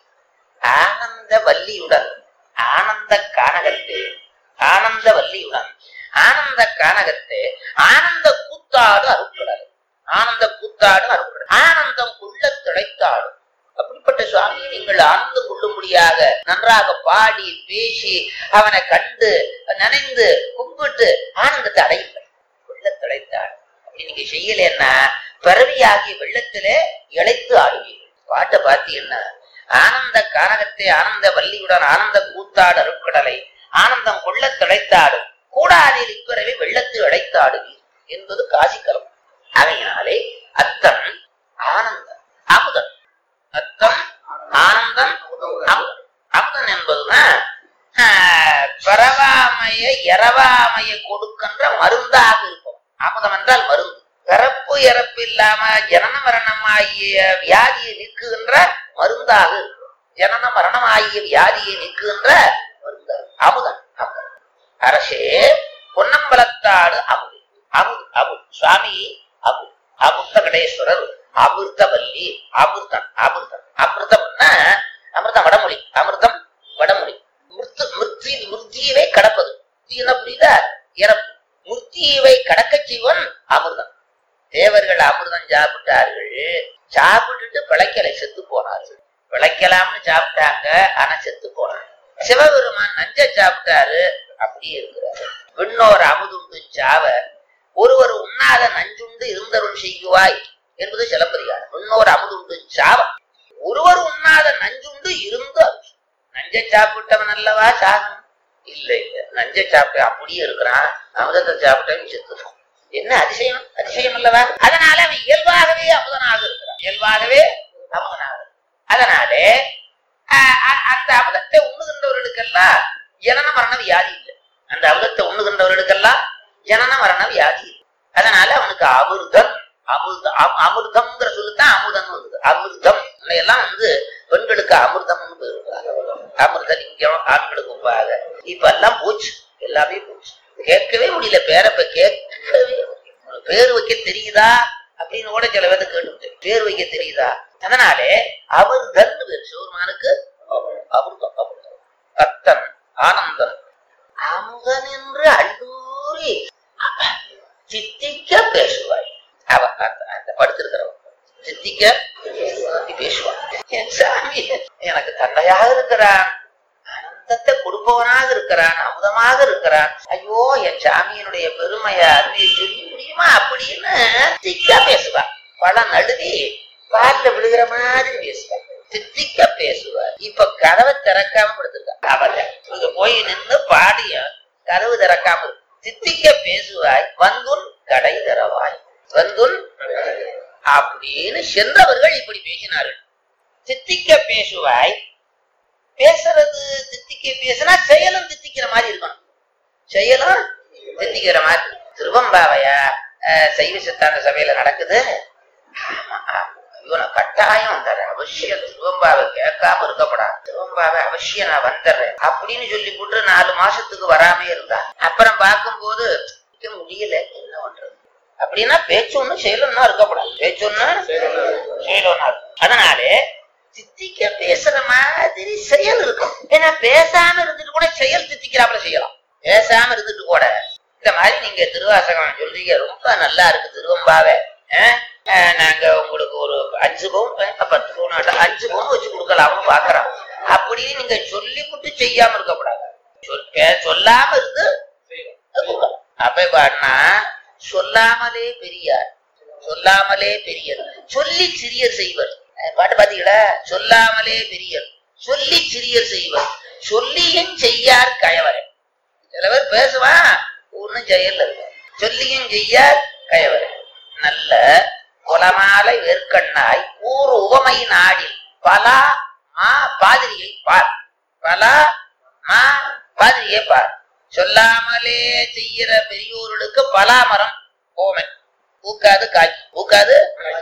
ஆனந்த வல்லியுடன் ஆனந்த கானகத்து ஆனந்த வல்லியுடன் ஆனந்த கானகத்து ஆனந்த கூத்தாடு அருட்கடல் ஆனந்த கூத்தாடு அருட்கடல் ஆனந்தம் கொள்ள திளைத்தாடும் அப்படிப்பட்ட சுவாமியை நீங்கள் ஆனந்தம் கொள்ளும்படியாக நன்றாக பாடி பேசி அவனை கண்டு நினைந்து கும்பிட்டு ஆனந்தத்தை அடையுங்கள் கொள்ள திளைத்தாடு அப்படி நீங்க செய்யலைன்னா பிறவியாகிய வெள்ளத்திலே இழைத்து ஆடுவீர்கள் பாட்டை பார்த்தீங்கன்னா ஆனந்த கானகத்தை ஆனந்த வள்ளியுடன் ஆனந்த கூத்தாடு அருட்கடலை ஆனந்தம் கொள்ள திளைத்தாடும் கூடாதில் இப்பிறவி வெள்ளத்து இழைத்தாடுவீர் என்பது காசிக்கலம் அவையினாலே அத்தன் ஆனந்தம் அமுதன் அத்தம் ஆனந்தம் அமுதன் அமுதன் என்பதுதான் ஆஹ், பிறவாமைய இரவாமைய கொடுக்கின்ற மருந்தாக இருக்கும் அமுதம் என்றால் மருந்து பிறப்பு இறப்பு இல்லாம ஜனன மரணம் ஆகிய வியாதியை நீக்குகின்ற மருந்தாக இருக்கும் ஜனன மரணம் ஆகிய வியாதியை நீக்குகின்ற மருந்தாக அமுதன் அமுதன் அரசே பொன்னம்பலத்தாடு அமுது அமுது அமுது சுவாமி அமு அமுத்த கடேஸ்வரர் அமிர்தவல்லி அமிர்தம் அமிர்தம் அமிர்தம்னா அமிர்தம் வடமொழி அமிர்தம் வடமொழி மிருத்து மிருத்து முர்த்தி முர்த்தியவை கடப்பது முர்த்தி என்ன புரியுதா இறப்பு முர்த்தியவை கடக்கச் செய்வன் அமிர்தம் தேவர்கள் அமிர்தம் சாப்பிட்டார்கள் சாப்பிட்டுட்டு பிழைக்கலை செத்து போனார்கள் பிழைக்கலாம்னு சாப்பிட்டாங்க ஆனா செத்து போனாங்க சிவபெருமான் நஞ்ச சாப்பிட்டாரு அப்படியே இருக்கிறாரு விண்ணோர் அமுதுண்டு சாவ ஒருவர் உண்ணாத நஞ்சுண்டு இருந்தருள் செய்வாய் என்பது சிலப்பதிகாரம் விண்ணோர் அமுதுண்டு சாவ ஒருவர் உண்ணாத நஞ்சுண்டு இருந்து அருள் செய். நஞ்சை சாப்பிட்டவன் அல்லவா சாகணும் இல்ல இல்ல நஞ்சை சாப்பிட்டு அப்படியே இருக்கிறான் அமுதத்தை சாப்பிட்டவன் செத்துப்பான் என்ன அதிசயம் அதிசயம் அல்லவா அதனால அவன் இயல்பாகவே அமுதனாக இருக்கிறான் இயல்பாகவே அமுதனாக இருக்கிறான். அதனாலே ஆஹ், அ- அந்த அமுதத்தை உண்ணுகின்றவர்களுக்கெல்லாம் ஜனன மரண வியாதி இல்லை அந்த அமுதத்தை உண்ணுகின்றவர்களுக்கெல்லாம் ஜனன மரண வியாதி இல்லை அதனால அவனுக்கு அமிர்தம் அமிர்த அம்- அமிர்தம்ங்கிற சொல்லுதான் அமுதம் வருது அமிர்தம் எல்லாம் வந்து பெண்களுக்கு அமிர்தம்னு பேரு அமிர்த லிங்கம் ஆண்களுக்கு உப்பாக இப்ப எல்லாம் போச்சு எல்லாமே போச்சு கேட்கவே முடியல பேரை இப்ப கேட்கவே முடியல. உனக்கு பேர் வைக்க தெரியுதா அப்படின்னு கூட சில பேர்த்த கேட்டு பேர் வைக்க தெரியுதா அதனாலே அமிர்தன் பேர் சிவருமானுக்கு அமிர்தம் அமிர்தம் அத்தன் ஆனந்தன் அமுதன் என்று அள்ளூரி சித்திக்க பேசுவாய் அவ அந்த அந்த படுத்திருக்கிறவன் சித்திக்க பேசுவான் என் சாமி எனக்கு தந்தையாக இருக்கிறான் ஆனந்தத்தை கொடுப்பவனாக இருக்கிறான் அமுதமாக இருக்கிறான் ஐயோ என் சாமியினுடைய பெருமைய அருமையை சொல்லி முடியுமா அப்படின்னு திக்கா பேசுவான் பல நழுவி பால்ல விழுகிற மாதிரி பேசுவான் தித்திக்க பேசுவார் இப்ப கதவை திறக்காம படுத்திருக்கா அவள இங்க போய் நின்னு பாடிய கதவு திறக்காம இருக்கு. தித்திக்க பேசுவாய் வந்துன் கடை தரவாய் வந்துன் அப்படின்னு சென்றவர்கள் இப்படி பேசினார்கள் தித்திக்க பேசுவாய் பேசுறது தித்திக்க பேசினா செயலும் தித்திக்கிற மாதிரி இருக்கணும் செயலும் தித்திக்கிற மாதிரி திருவம்பாவையா அஹ், சைவ சித்தாந்த சபையில நடக்குது ஆமா, ஆமா. இவனை கட்டாயம் வந்துடுறேன் அவசியம் திருவம்பாவை கேட்காம இருக்கப்படாது திருவம்பாவை அவசியம் நான் வந்துடுறேன் அப்படின்னு சொல்லி போட்டு நாலு மாசத்துக்கு வராமே இருந்தா அப்புறம் பார்க்கும்போது நிக்க முடியல என்ன பண்றது அப்படின்னா பேச்சு ஒண்ணு செயலொன்னா இருக்கப்படாது பேச்சு ஒண்ணு செயலொன்னா இருக்கும் அதனாலே தித்திக்க பேசுற மாதிரி செயல் இருக்கும் ஏன்னா பேசாம இருந்துட்டு கூட செயல் தித்திக்கிறாப்புல செய்யலாம் பேசாம இருந்துட்டு கூட இந்த மாதிரி நீங்க திருவாசகம் சொல்றீங்க ரொம்ப நல்லா இருக்கு திருவம்பாவே அஹ், அஹ், நாங்க உங்களுக்கு ஒரு அஞ்சு பவுன் அஹ், பத்து பவுன் ஆட்டம் அஞ்சு பவுன் வச்சு கொடுக்கலாம்னு பாக்குறோம் அப்படின்னு நீங்க சொல்லி விட்டு செய்யாம இருக்கக்கூடாது சொல்- பே- சொல்லாம இருந்து கொடுக்கலாம். அப்ப பாடினா சொல்லாமலே பெரியார் சொல்லாமலே பெரியர் சொல்லி சிறியர் செய்வர் அஹ் பாட்டு பாத்தீங்களா சொல்லாமலே பெரியர் சொல்லி சிறியர் செய்வர் சொல்லியும் செய்யார் கயவரை சில பேர் பேசுவான் ஒண்ணும் செயல் இருக்கும் சொல்லியும் செய்யார் கயவரை நல்ல குலமாலை வேர்க்கண்ணாய் ஊர் உவமை நாடில் பலா மா பாதிரியை பார் பலா மா பாதிரியை பார் சொல்லாமலே செய்யற பெரியோர்களுக்கு பலாமரம் ஓமை பூக்காது காய்க்கு பூக்காது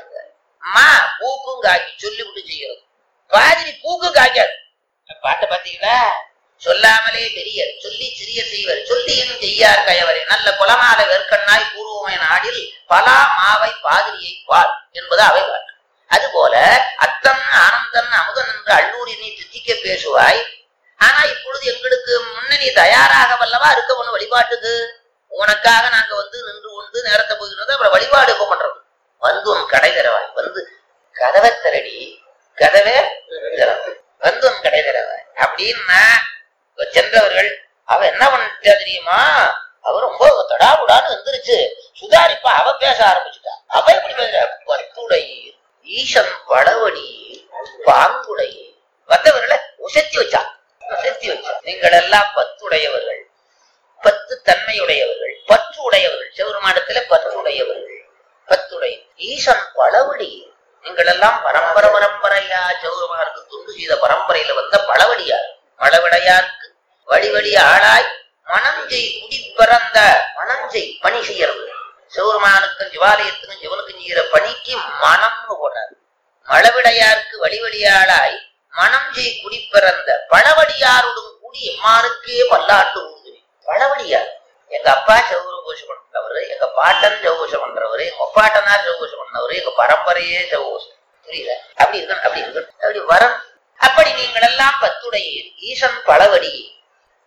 மா பூக்கும் காய்க்கு சொல்லி விட்டு செய்யறது பாதிரி பூக்கும் காய்க்காது பாட்டை பாத்தீங்களா சொல்லாமலே பெரியர் சொல்லி சிறிய செய்வர் சொல்லியும் செய்யார் கயவரே நல்ல குலமால வெற்கண்ணாய் பூர்வமை நாடில் பலா மாவை பாதிரியை பார் என்பது அவை பாட்டு அதுபோல அத்தன் ஆனந்தன் அமுதன் என்று அள்ளூரி நீ தித்திக்க பேசுவாய் ஆனா இப்பொழுது எங்களுக்கு முன்னணி தயாராக வல்லவா இருக்க ஒண்ணு வழிபாட்டுக்கு உனக்காக நாங்க வந்து நின்று கொண்டு நேரத்தை போகிறது அப்புறம் வழிபாடு எப்ப பண்றது வந்து உன் கடை தரவாய் வந்து கதவை திரடி கதவை திறவாய் வந்து உன் கடை தரவாய் அப்படின்னா இப்ப சென்றவர்கள் அவ என்ன பண்ணிட்டா தெரியுமா அவ ரொம்ப தடாபுடான்னு வந்துருச்சு சுதாரிப்பா அவ பேச ஆரம்பிச்சுட்டா அவ எப்படி பேசுற பத்துடை ஈசன் படவடி பாங்குடை வந்தவர்களை உசத்தி வச்சா உசத்தி வச்சா நீங்கள் எல்லாம் பத்துடையவர்கள் பத்து தன்மையுடையவர்கள் பற்று உடையவர்கள் சிவருமானத்துல பற்று உடையவர்கள் பத்துடை ஈசன் பழவடி நீங்கள் எல்லாம் பரம்பரை பரம்பரையா சிவருமானுக்கு துண்டு செய்த பரம்பரையில வந்த பழவடியார் பழவடையாருக்கு வழி வழி ஆளாய் மணஞ்செய் குடி பிறந்த மணஞ்செய் பணி செய்யறது சிவருமானுக்கும் சிவாலயத்துக்கும் சிவனுக்கும் செய்யற பணிக்கு மனம்னு போனார் மழவிடையாருக்கு வழி வழியாளாய் மனம் செய் குடி பிறந்த பழவடியாருடன் கூடி எம்மானுக்கே பல்லாண்டு ஊதுவி பழவடியார் எங்க அப்பா செவ்வூர் கோஷம் பண்றவரு எங்க பாட்டன் செவ்வூஷம் பண்றவரு எங்க ஒப்பாட்டனார் செவ்வூஷம் பண்ணவரு எங்க பரம்பரையே செவ்வூஷம் புரியல அப்படி இருக்கணும் அப்படி இருக்கணும் அப்படி வரம் அப்படி நீங்கள் எல்லாம் பத்துடையீர் ஈசன் பழவடி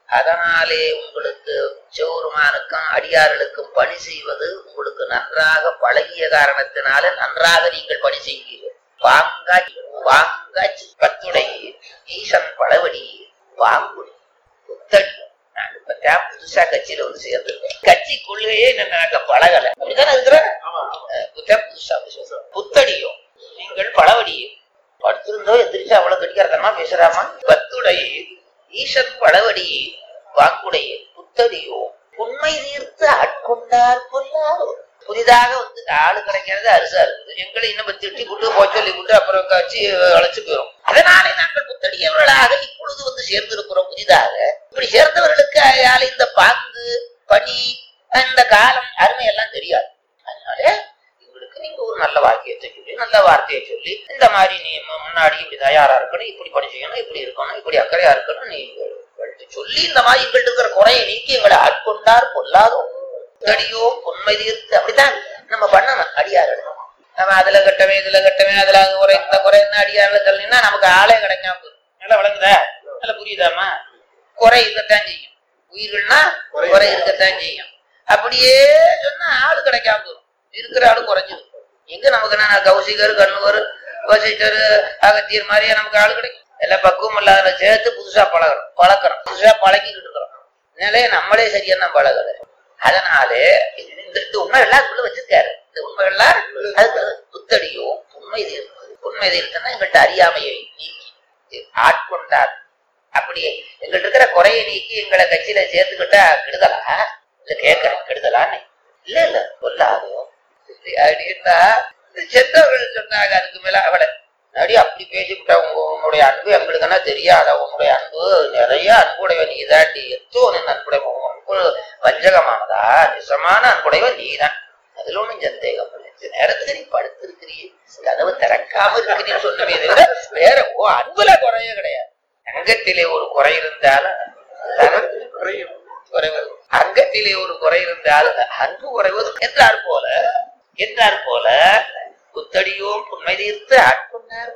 அதனாலே உங்களுக்கு சிவருமானுக்கும் அடியார்களுக்கும் பணி செய்வது உங்களுக்கு நன்றாக பழகிய காரணத்தினால நன்றாக நீங்கள் பணி செய்வீர்கள் பாங்கா பாங்கா பத்துடை ஈசன் பழவடி பாங்குடி புத்தடி நான் இப்பதான் புதுசா கட்சியில வந்து சேர்ந்திருக்கேன் கட்சி கொள்கையே எனக்கு பழகல அப்படித்தானே இருக்கிறேன் அஹ் புத்தா புதுசா புதுசா. புத்தடியும் நீங்கள் பழவடியும் படுத்திருந்தோ எந்திரிச்சு அவ்வளவு கட்டிக்காரத்தனமா பேசுறாமா பத்துடை ஈசன் பழவடி வாங்குடைய புத்தடியோ உண்மை தீர்த்து ஆட்கொண்டார் பொல்லாரோ புதிதாக வந்து ஆளு கிடைக்கிறது அரிசா இருக்குது எங்களை இன்னும் திட்டி விட்டு போய் சொல்லி விட்டு அப்புறம் கட்சி அழைச்சு போயிடும் அதனாலே நாங்கள் புத்தடியவர்களாக இப்பொழுது வந்து சேர்ந்திருக்கிறோம் புதிதாக இப்படி சேர்ந்தவர்களுக்கு அயால இந்த பாங்கு பனி இந்த காலம் அருமை எல்லாம் தெரியாது அதனால உங்களுக்கு நீங்க ஒரு நல்ல வாக்கியத்தை சொல்லி நல்ல வார்த்தையை சொல்லி இந்த மாதிரி நீ மு- முன்னாடி இப்படி தயாரா இருக்கணும் இப்படி பணி செய்யணும் இப்படி இருக்கணும் இப்படி அக்கறையா இருக்கணும் நீங்கள் எங்கள்ட்ட சொல்லி இந்த மாதிரி எங்கள்ட்ட இருக்கிற குறையை நீக்கி எங்களை ஆட்கொண்டார் பொல்லாதோ தடியோ பொன்மை தீர்த்து அப்படித்தான் நம்ம பண்ணணும் அடியார்கள் நம்ம அதுல கட்டவே இதுல கட்டவே அதுல அது குறை இந்த குறை இந்த அடியார்கள் சொல்லினா நமக்கு ஆளே கிடைக்காம போயிடும். நல்லா விளங்குதா நல்லா புரியுதாமா குறை இருக்கத்தான் செய்யும் உயிர்கள்னா குறை இருக்கத்தான் செய்யும் அப்படியே சொன்னா ஆளு கிடைக்காம போயிடும் இருக்கிற ஆளு குறைஞ்சிடும் எங்க நமக்கு என்ன கௌசிகர் கண்ணுவர் வசிட்டர் அகத்தியர் மாதிரியே நமக்கு ஆளு கிடைக்கும் எல்லாம் பக்குவம் இல்லாத சேர்த்து புதுசா பழகிறோம் பழக்கிறோம் புதுசா பழகிக்கிட்டு இருக்கிறோம் அதனாலே நம்மளே சரியா தான் பழகல அதனாலே இந்த இந்த உண்மை எல்லாத்துக்குள்ள வச்சிருக்காரு இந்த உண்மைகள்லாம் அதுக்கு புத்தடியோ உண்மை தீர்ப்பு உண்மை தீர்த்துன்னா எங்கள்கிட்ட அறியாமையை நீக்கி ஆட்கொண்டார் அப்படியே எங்கள்ட்ட இருக்கிற குறையை நீக்கி எங்களை கட்சியில சேர்த்துக்கிட்டா கெடுதலா இல்ல கேட்கறேன் கெடுதலான்னு இல்ல இல்ல கொல்லாதோ அப்படின்னா செத்தவர்கள் சொன்னாங்க அதுக்கு மேல அவளை அடி அப்படி பேசிவிட்டா உங்க உன்னுடைய அன்பு எங்களுக்குன்னா தெரியாத உன்னுடைய அன்பு நிறைய அன்புடையவ நீ தாண்டி எத்தோ நின்று அன்புடைய அன்பு வஞ்சகமானதா நிஜமான அன்புடையவ நீதான் அதுல ஒண்ணும் சந்தேகம் இல்லை இந்த நேரத்துக்கு நீ படுத்திருக்கிறீ கதவு திறக்காம இருக்கிறீன்னு சொன்னமே தவிர வேற ஓ அன்புல குறைய கிடையாது அங்கத்திலே ஒரு குறை இருந்தாலும் தனத்தில் குறையும் குறைவது அங்கத்திலே ஒரு குறை இருந்தாலும் அன்பு குறைவது என்றார் போல என்றார் போல புத்தடியோம் உண்மை தீர்த்து ஆட்கொண்டார்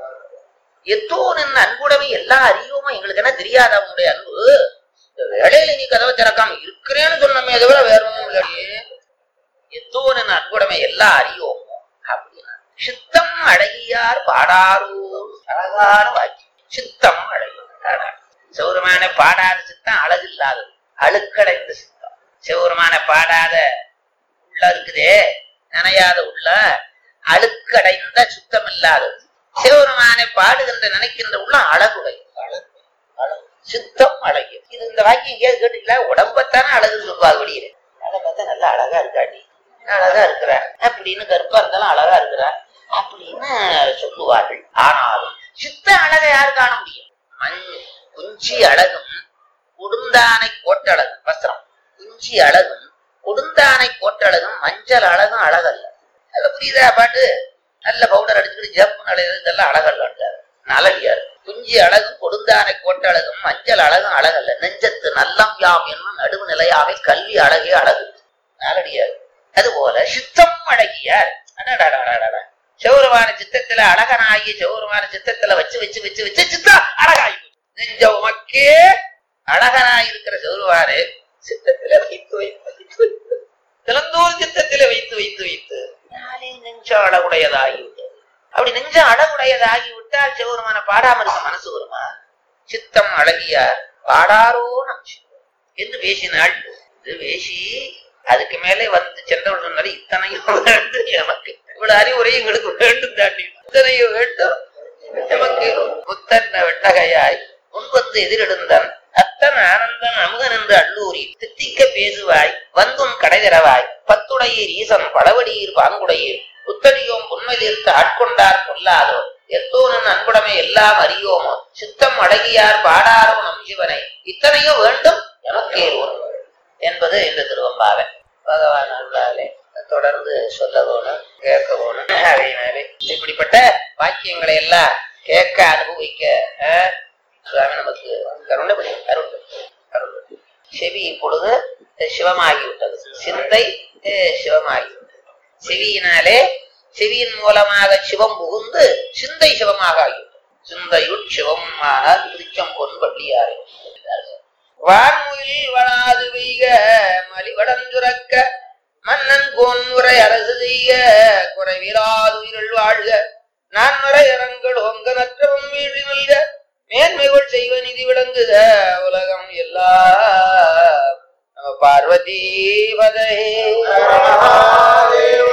எத்தோ நின்று அன்புடமை எல்லாம் அறியோமா எங்களுக்கு என்ன தெரியாத உன்னுடைய அன்பு இந்த வேலையில நீ கதவை திறக்காம இருக்கிறேன்னு சொன்னமே தவிர வேற ஒண்ணும் இல்லையே எத்தோ நின்று அன்புடமை எல்லாம் அறியோமோ அப்படின்னா சித்தம் அழகியார் பாடாரோ அழகான வாக்கியம் சித்தம் அழகியார் சிவருமான பாடாத சித்தம் அழகில்லாதது அழுக்கடைந்த சித்தம் சிவருமான பாடாத உள்ள இருக்குதே நனையாத உள்ள அழுக்கடைந்த சுத்தம் இல்லாதது சிவபெருமானை பாடுகின்ற நினைக்கின்ற உள்ள அழகுடை அழகு அழகு சித்தம் அழகு இது இந்த வாக்கியம் எங்கேயாவது கேட்டீங்களா உடம்பத்தானே அழகு சொல்லுவாங்க வெளியே அதை பார்த்தா நல்லா அழகா இருக்காடி அழகா இருக்கிற அப்படின்னு கருப்பா இருந்தாலும் அழகா இருக்கிற அப்படின்னு சொல்லுவார்கள் ஆனாலும் சித்த அழகை யார் காண முடியும் மண் குஞ்சி அழகும் கொடுந்தானை கோட்டழகும் வஸ்திரம் குஞ்சி அழகும் கொடுந்தானை கோட்டழகும் மஞ்சள் அழகும் அழகல்ல அதுல புரியுதா பாட்டு நல்ல பவுடர் அடிச்சுக்கிட்டு ஜப்பு அழகு இதெல்லாம் அழகல்லாண்டாரு நலடியார் குஞ்சி அழகும் கொடுந்தானை கோட்டழகும் மஞ்சள் அழகும் அழகல்ல நெஞ்சத்து நல்லம் யாம் என்னும் நடுவு நிலையாவை கல்வி அழகே அழகு நாலடியார் அதுபோல சித்தம் அழகியார் அடடடடடட. சிவருமான சித்தத்துல அழகனாகி சிவருமான சித்தத்துல வச்சு வச்சு வச்சு வச்சு சித்தம் அழகாகி போச்சு. நெஞ்ச உமக்கே அழகனாய் இருக்கிற சிவருவாரே சித்தத்துல வைத்து வைத்து வைத்து வைத்து திறந்தோர் சித்தத்திலே வைத்து வைத்து வைத்து நாளே நெஞ்ச அழகுடையதாகிவிட்டது அப்படி நெஞ்ச அழகுடையதாகி விட்டால் சிவருமான பாடாம இருக்க மனசு வருமா சித்தம் அழகியார் பாடாரோ நம் சிவம் என்று பேசினாள் இது பேசி அதுக்கு மேலே வந்து சென்றவள் சொன்னாரு இத்தனையும் வேண்டும் எனக்கு இவ்வளவு அறிவுரை எங்களுக்கு வேண்டும் தாண்டி இத்தனையும் வேண்டும் எமக்கு புத்தன் வெட்டகையாய் முன்வந்து எதிரெழுந்தான் அத்தன் ஆனந்தன் அமுதன் என்று அள்ளூரி தித்திக்க பேசுவாய் வந்தும் கடைதிரவாய் பத்துடையீர் ஈசன் பழவடியீர் பாங்குடையீர் புத்தடியோம் உண்மை தீர்த்து ஆட்கொண்டார் கொல்லாதோ எத்தோனன் அன்புடைமை எல்லாம் அறியோமோ சித்தம் அழகியார் பாடாரோ நம் சிவனை இத்தனையோ வேண்டும் எனக்கே ஒன்று என்பது இந்த திருவம்பாவை பகவான் அருளாலே தொடர்ந்து சொல்ல வேணும் கேட்க வேணும் அதனாலே இப்படிப்பட்ட வாக்கியங்களை எல்லாம் கேட்க அனுபவிக்க அஹ், சுவாமி நமக்கு கருணை பண்ணி அருள் அருள் செவி இப்பொழுது சிவமாகி விட்டது சிந்தை அஹ், சிவமாகி விட்டது செவியினாலே செவியின் மூலமாக சிவம் புகுந்து சிந்தை சிவமாக ஆகிவிட்டது சிந்தையுள் சிவம் ஆனால் திருச்சம் பொன் வள்ளியாரே வான்முயில் வளாது பெய்க மலிவடஞ்சுரக்க மன்னன் கோன்முறை அரசு செய்ய குறைவிலாது உயிர்கள் வாழ்க நான் வரை இரங்கள் ஒங்க நற்றவும் வீழ்ச்சி நல்க மேன்மைகள் செய்வ நிதி விளங்குக உலகம் எல்லாம் நம பார்வதி பதே